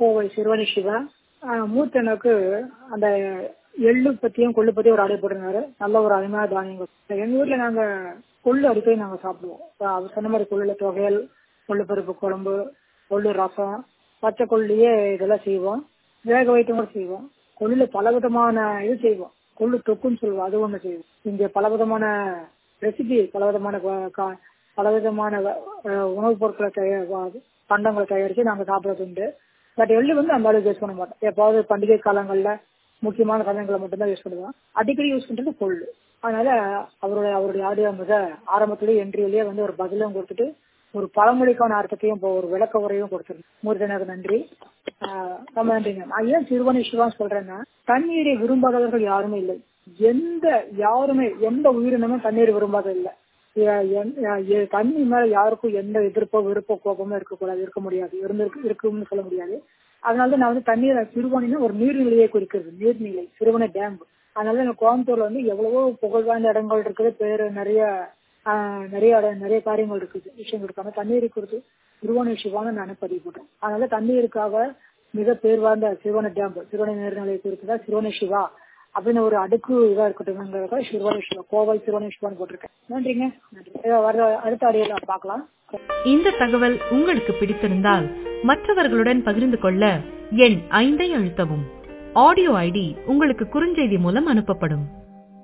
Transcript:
கோவை சிறுவனி சிவா ஆஹ் மூத்தனுக்கு அந்த எள்ளு பத்தியும் கொள்ளு பத்தியும் ஒரு அடை போட்டிருந்தாரு நல்ல ஒரு அருமையான தானியங்கள் எங்க வீட்டுல நாங்க கொள்ளு அடிக்கடி நாங்க சாப்பிடுவோம் இப்ப அவர் சொன்ன மாதிரி கொள்ளுல தொகையல் கொள்ளு பருப்பு குழம்பு கொள்ளு ரசம் பச்சை கொள்ளியே இதெல்லாம் செய்வோம் வேக வைத்து கூட செய்வோம் கொள்ளுல பல விதமான இது செய்வோம் கொள்ளு தொக்குன்னு சொல்லுவோம் அது ஒண்ணு செய்வோம் இங்க பல விதமான ரெசிபி பல விதமான வ- கா- பல விதமான வ- அஹ் உணவுப் பொருட்களை தயார் வ- பண்டங்களை தயாரிச்சு நாங்க சாப்பிடுறது உண்டு பட் எள்ளு வந்து அந்த அளவுக்கு யூஸ் பண்ண மாட்டோம் எப்பாவது பண்டிகை காலங்கள்ல முக்கியமான காலங்களை மட்டும்தான் யூஸ் பண்ணுவோம் அடிக்கடி யூஸ் பண்றது கொள்ளு அதனால அவருடைய அவருடைய ஆடியோ மிக ஆரம்பத்திலேயே என்ட்ரியிலேயே வந்து ஒரு பதிலும் கொடுத்துட்டு ஒரு பழமொழிக்கான அர்த்தத்தையும் இப்போ ஒரு விளக்க உரையும் கொடுத்துருக்கு மூர்த்தனுக்கு நன்றி ஆஹ் ரொம்ப நன்றிங்க நான் ஏன் சிறுவனை சிவான்னு சொல்றேன்னா தண்ணீரை விரும்பாதவர்கள் யாருமே இல்லை எந்த யாருமே எந்த உயிரினமும் தண்ணீர் விரும்பாத இல்லை எ- என்- எ- தண்ணி மேல யாருக்கும் எந்த எதிர்ப்போ விருப்போ கோபமோ இருக்கக்கூடாது இருக்க முடியாது இருந்து இருக்கும்னு சொல்ல முடியாது அதனால நான் வந்து தண்ணீரை சிறுவனினா ஒரு நீர்நிலையை குறிக்கிறது நீர்நிலை சிறுவனை டேம் அதனால இந்த கோயம்புத்தூர்ல வந்து எவ்வளவோ புகழ் வாய்ந்த இடங்கள் இருக்குது பேரு நிறைய ஆஹ், நிறைய இட- நிறைய காரியங்கள் இருக்குது விஷயங்கள் இருக்காங்க தண்ணீரை குறித்து சிறுவனை சிவான்னு நான் பதிவு போட்டேன் அதனால தண்ணீருக்காக மிக பேர் வாய்ந்த சிறுவனை டேம் சிறுவனை நீர்நிலை குறித்து தான் சிறுவனை சிவா அப்படின்னு ஒரு அடுக்கு இதா இருக்கட்டும் சிறுவனை சிவா கோவை சிறுவனை சிவான்னு போட்டிருக்கேன் நன்றிங்க நன்றி இதை வர அடுத்த அடியில பார்க்கலாம் இந்த தகவல் உங்களுக்கு பிடித்திருந்தால் மற்றவர்களுடன் பகிர்ந்து கொள்ள எண் ஐந்தை அழுத்தவும் ஆடியோ ஐடி உங்களுக்கு குறுஞ்செய்தி மூலம் அனுப்பப்படும்